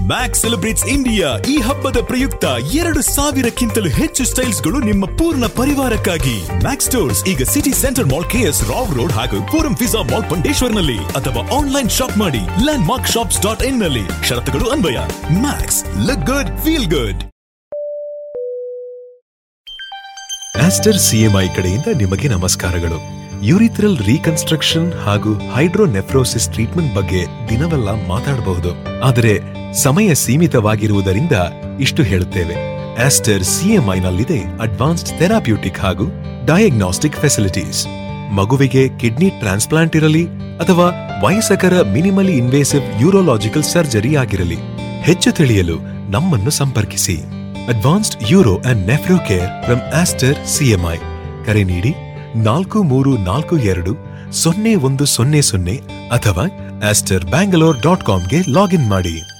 Max celebrates India ಈ ಹಬ್ಬದ ಪ್ರಯುಕ್ತ ಎರಡು ಸಾವಿರಕ್ಕಿಂತಲೂ ಹೆಚ್ಚು ಸ್ಟೈಲ್ಸ್ಗಳು ನಿಮ್ಮ ಪೂರ್ಣ ಪರಿವಾರಕ್ಕಾಗಿ ಮ್ಯಾಕ್ಸ್ ಸ್ಟೋರ್ಸ್ ಈಗ City Centre Mall K S Rao road ಹಾಗೂ ಫೋರಂ ಫಿಸಾ ಮಾಲ್ ಬಂಡೇಶ್ವರ್ನಲ್ಲಿ ಅಥವಾ ಆನ್ಲೈನ್ ಶಾಪ್ ಮಾಡಿ Landmark shops dot in ನಲ್ಲಿ ಷರತ್ತುಗಳು ಅನ್ವಯ Max look good feel good Aster CMI ಕಡೆಯಿಂದ ನಿಮಗೆ ನಮಸ್ಕಾರಗಳು ಯೂರಿಥ್ರಲ್ ರೀಕನ್ಸ್ಟ್ರಕ್ಷನ್ ಹಾಗೂ ಹೈಡ್ರೋನೆಫ್ರೋಸಿಸ್ ಟ್ರೀಟ್ಮೆಂಟ್ ಬಗ್ಗೆ ದಿನವೆಲ್ಲ ಮಾತಾಡಬಹುದು ಆದರೆ ಸಮಯ ಸೀಮಿತವಾಗಿರುವುದರಿಂದ ಇಷ್ಟು ಹೇಳುತ್ತೇವೆ ಆಸ್ಟರ್ ಸಿಎಂಐನಲ್ಲಿದೆ ಅಡ್ವಾನ್ಸ್ಡ್ ಥೆರಾಪ್ಯೂಟಿಕ್ ಹಾಗೂ ಡಯಾಗ್ನಾಸ್ಟಿಕ್ ಫೆಸಿಲಿಟೀಸ್ ಮಗುವಿಗೆ ಕಿಡ್ನಿ ಟ್ರಾನ್ಸ್ಪ್ಲಾಂಟ್ ಇರಲಿ ಅಥವಾ ವಯಸ್ಕರ ಮಿನಿಮಲಿ ಇನ್ವೇಸಿವ್ ಯೂರೋಲಾಜಿಕಲ್ ಸರ್ಜರಿ ಆಗಿರಲಿ ಹೆಚ್ಚು ತಿಳಿಯಲು ನಮ್ಮನ್ನು ಸಂಪರ್ಕಿಸಿ advanced uro and nephro care from Aster CMI ಕರೆ ನೀಡಿ ನಾಲ್ಕು ಮೂರು ನಾಲ್ಕು ಎರಡು ಸೊನ್ನೆ ಒಂದು ಸೊನ್ನೆ ಸೊನ್ನೆ ಅಥವಾ ಆಸ್ಟರ್ ಬ್ಯಾಂಗಲೋರ್ ಡಾಟ್ ಕಾಮ್ಗೆ ಲಾಗಿನ್ ಮಾಡಿ